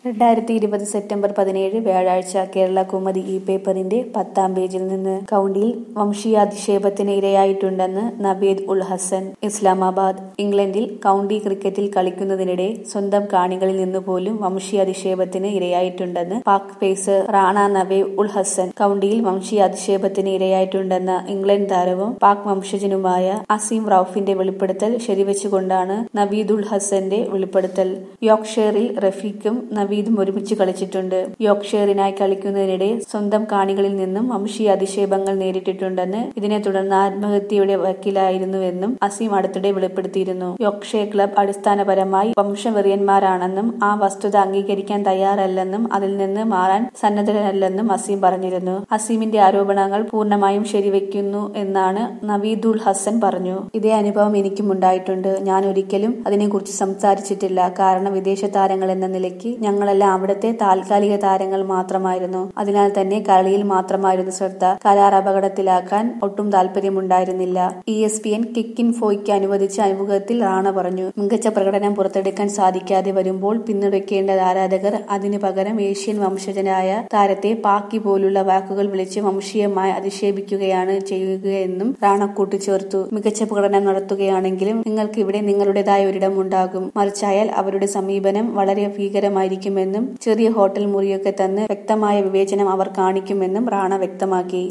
രണ്ടായിരത്തി ഇരുപത് സെപ്റ്റംബർ പതിനേഴ് വ്യാഴാഴ്ച കേരള കുമതി ഇ പേപ്പറിന്റെ പത്താം പേജിൽ നിന്ന് കൗണ്ടിയിൽ വംശീയാധിക്ഷേപത്തിന് ഇരയായിട്ടുണ്ടെന്ന് നബീദ് ഉൽ ഹസൻ ഇസ്ലാമാബാദ് ഇംഗ്ലണ്ടിൽ കൗണ്ടി ക്രിക്കറ്റിൽ കളിക്കുന്നതിനിടെ സ്വന്തം കാണികളിൽ നിന്ന് പോലും വംശീയാധിക്ഷേപത്തിന് ഇരയായിട്ടുണ്ടെന്ന് പാക് പേസർ റാണ നബീദ് ഉൽ ഹസൻ കൗണ്ടിയിൽ വംശീയാധിക്ഷേപത്തിന് ഇരയായിട്ടുണ്ടെന്ന ഇംഗ്ലണ്ട് താരവും പാക് വംശജനുമായ അസീം റൌഫിന്റെ വെളിപ്പെടുത്തൽ ശരിവെച്ചുകൊണ്ടാണ് നവീദ് ഉൽ ഹസന്റെ വെളിപ്പെടുത്തൽ യോർക്ക്ഷയറിൽ റഫീഖും നവീദും ഒരുമിച്ച് കളിച്ചിട്ടുണ്ട് യോർക്ക്ഷയറിനായി കളിക്കുന്നതിനിടെ സ്വന്തം കാണികളിൽ നിന്നും വംശീയ അധിക്ഷേപങ്ങൾ നേരിട്ടിട്ടുണ്ടെന്ന് ഇതിനെ തുടർന്ന് ആത്മഹത്യയുടെ വക്കീലായിരുന്നുവെന്നും അസീം അടുത്തിടെ വെളിപ്പെടുത്തിയിരുന്നു യോർക്ക്ഷയർ ക്ലബ് അടിസ്ഥാനപരമായി വംശവെറിയന്മാരാണെന്നും ആ വസ്തുത അംഗീകരിക്കാൻ തയ്യാറല്ലെന്നും അതിൽ നിന്ന് മാറാൻ സന്നദ്ധരല്ലെന്നും അസീം പറഞ്ഞിരുന്നു അസീമിന്റെ ആരോപണങ്ങൾ പൂർണ്ണമായും ശരിവെക്കുന്നു എന്നാണ് നവീദുൽ ഹസൻ പറഞ്ഞു ഇതേ അനുഭവം എനിക്കും ഉണ്ടായിട്ടുണ്ട് ഞാൻ ഒരിക്കലും അതിനെക്കുറിച്ച് സംസാരിച്ചിട്ടില്ല കാരണം വിദേശ താരങ്ങൾ എന്ന നിലയ്ക്ക് ഞങ്ങളെല്ലാം അവിടുത്തെ താൽക്കാലിക താരങ്ങൾ മാത്രമായിരുന്നു അതിനാൽ തന്നെ കളിയിൽ മാത്രമായിരുന്നു ശ്രദ്ധ കരാർ അപകടത്തിലാക്കാൻ ഒട്ടും താല്പര്യമുണ്ടായിരുന്നില്ല ഇ എസ് പി എൻ കിക്കിൻ ഫോയ്ക്ക് അനുവദിച്ച അഭിമുഖത്തിൽ റാണ പറഞ്ഞു മികച്ച പ്രകടനം പുറത്തെടുക്കാൻ സാധിക്കാതെ വരുമ്പോൾ പിന്തുണയ്ക്കേണ്ട ആരാധകർ അതിനു പകരം ഏഷ്യൻ വംശജനായ താരത്തെ പാക്കി പോലുള്ള വാക്കുകൾ വിളിച്ച് വംശീയമായി അധിക്ഷേപിക്കുകയാണ് ചെയ്യുകയെന്നും റാണ കൂട്ടിച്ചേർത്തു മികച്ച പ്രകടനം നടത്തുകയാണെങ്കിലും നിങ്ങൾക്ക് ഇവിടെ നിങ്ങളുടേതായ ഒരിടം ഉണ്ടാകും മറിച്ചായാൽ അവരുടെ സമീപനം വളരെ ഭീകരമായിരിക്കുമെന്നും ചെറിയ ഹോട്ടൽ മുറിയൊക്കെ തന്ന് വ്യക്തമായ വിവേചനം അവർ കാണിക്കുമെന്നും റാണ വ്യക്തമാക്കി